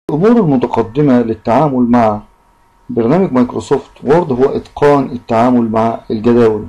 الأمور المتقدمة للتعامل مع برنامج مايكروسوفت وورد هو إتقان التعامل مع الجداول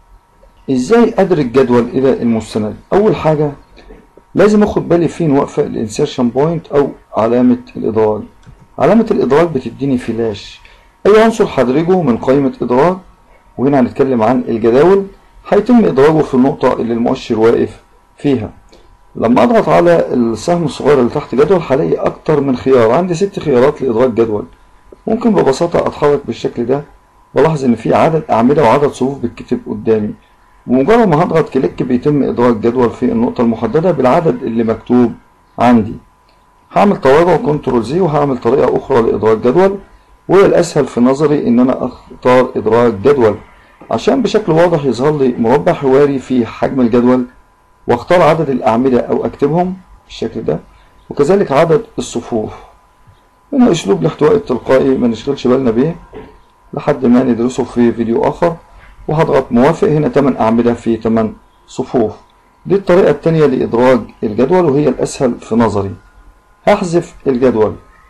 إزاي أدرج جدول إلى المستند أول حاجة لازم أخد بالي فين واقفة الانسيرشن بوينت أو علامة الإدراج علامة الإدراج بتديني فلاش أي عنصر هدرجه من قائمة إدراج وهنا هنتكلم عن الجداول هيتم إدراجه في النقطة اللي المؤشر واقف فيها لما أضغط على السهم الصغير اللي تحت جدول هلاقي أكتر من خيار عندي ست خيارات لإدراج جدول ممكن ببساطة أتحرك بالشكل ده بلاحظ إن في عدد أعمدة وعدد صفوف بتكتب قدامي بمجرد ما هضغط كليك بيتم إدراج جدول في النقطة المحددة بالعدد اللي مكتوب عندي هعمل تراجع كنترول زي وهعمل طريقة أخرى لإدراج جدول وهي الأسهل في نظري إن أنا أختار إدراج جدول عشان بشكل واضح يظهر لي مربع حواري في حجم الجدول واختار عدد الأعمدة أو أكتبهم بالشكل ده وكذلك عدد الصفوف هنا أسلوب الاحتواء التلقائي ما نشغلش بالنا بيه لحد ما ندرسه في فيديو آخر وهضغط موافق هنا 8 أعمدة في 8 صفوف دي الطريقة التانية لإدراج الجدول وهي الأسهل في نظري هحذف الجدول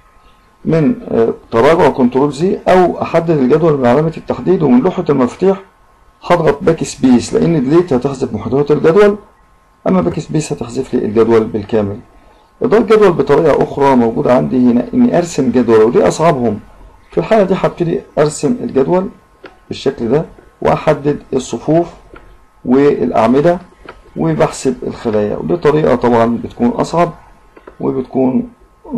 من تراجع كنترول زي أو أحدد الجدول من علامة التحديد ومن لوحة المفاتيح هضغط باك سبيس لأن ديليت هتحذف محتويات الجدول أما باك سبيس هتحذف لي الجدول بالكامل إدراج جدول بطريقة أخرى موجودة عندي هنا إني أرسم جدول ودي أصعبهم في الحالة دي هبتدي أرسم الجدول بالشكل ده وأحدد الصفوف والأعمدة وبحسب الخلايا ودي طريقة طبعا بتكون أصعب وبتكون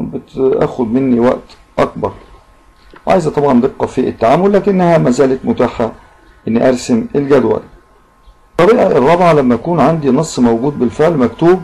بتاخد مني وقت أكبر وعايزة طبعا دقة في التعامل لكنها ما زالت متاحة إني أرسم الجدول الطريقة الرابعة لما يكون عندي نص موجود بالفعل مكتوب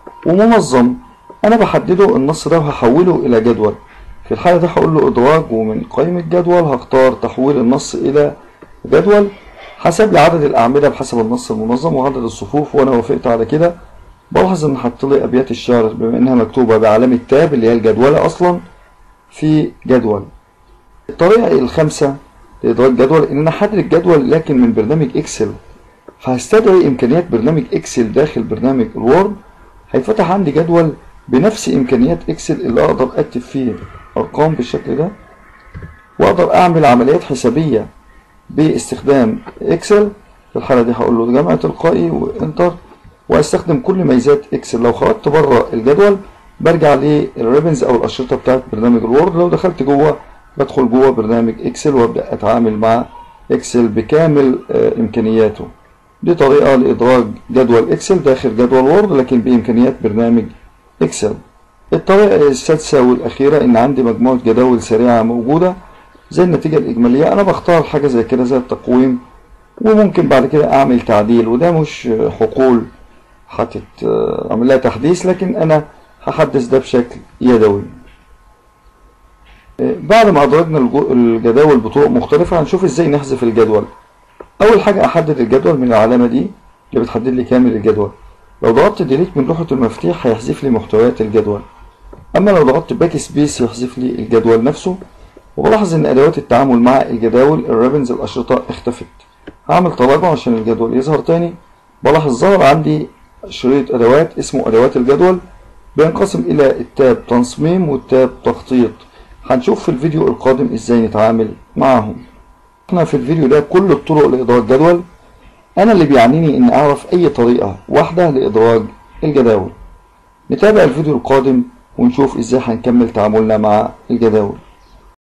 ومنظم أنا بحدده النص ده وهحوله إلى جدول في الحالة دي هقول له إدراج ومن قائمة جدول هختار تحويل النص إلى جدول حسب لي عدد الأعمدة بحسب النص المنظم وعدد الصفوف وأنا وافقت على كده بلاحظ إن حط لي أبيات الشعر بما إنها مكتوبة بعلامة تاب اللي هي الجدولة أصلا في جدول الطريقة الخامسة لإدراج جدول إن أنا أحدد الجدول لكن من برنامج إكسل فهستدعي إمكانيات برنامج إكسل داخل برنامج الوورد هيفتح عندي جدول بنفس إمكانيات إكسل اللي أقدر أكتب فيه أرقام بالشكل ده وأقدر أعمل عمليات حسابية باستخدام إكسل في الحالة دي هقول له جمع تلقائي وإنتر وأستخدم كل ميزات إكسل لو خرجت بره الجدول برجع للريبنز أو الأشرطة بتاعت برنامج الوورد لو دخلت جوه بدخل جوه برنامج إكسل وأبدأ أتعامل مع إكسل بكامل إمكانياته دي طريقة لإدراج جدول إكسل داخل جدول وورد لكن بإمكانيات برنامج إكسل الطريقة السادسة والأخيرة إن عندي مجموعة جداول سريعة موجودة زي النتيجة الإجمالية أنا بختار حاجة زي كده زي التقويم وممكن بعد كده أعمل تعديل وده مش حقول هتتعمل لها تحديث لكن أنا هحدث ده بشكل يدوي بعد ما أدرجنا الجداول بطرق مختلفة هنشوف إزاي نحذف الجدول أول حاجة أحدد الجدول من العلامة دي اللي بتحدد لي كامل الجدول لو ضغطت ديليت من لوحة المفاتيح هيحذف لي محتويات الجدول أما لو ضغطت باك سبيس يحذف لي الجدول نفسه وبلاحظ إن أدوات التعامل مع الجداول الريبنز الأشرطة اختفت هعمل تراجع عشان الجدول يظهر تاني بلاحظ ظهر عندي شريط أدوات اسمه أدوات الجدول بينقسم إلى التاب تصميم والتاب تخطيط هنشوف في الفيديو القادم إزاي نتعامل معهم احنا في الفيديو ده كل الطرق لإدراج جدول أنا اللي بيعنيني إن أعرف أي طريقة واحدة لإدراج الجداول نتابع الفيديو القادم ونشوف إزاي هنكمل تعاملنا مع الجداول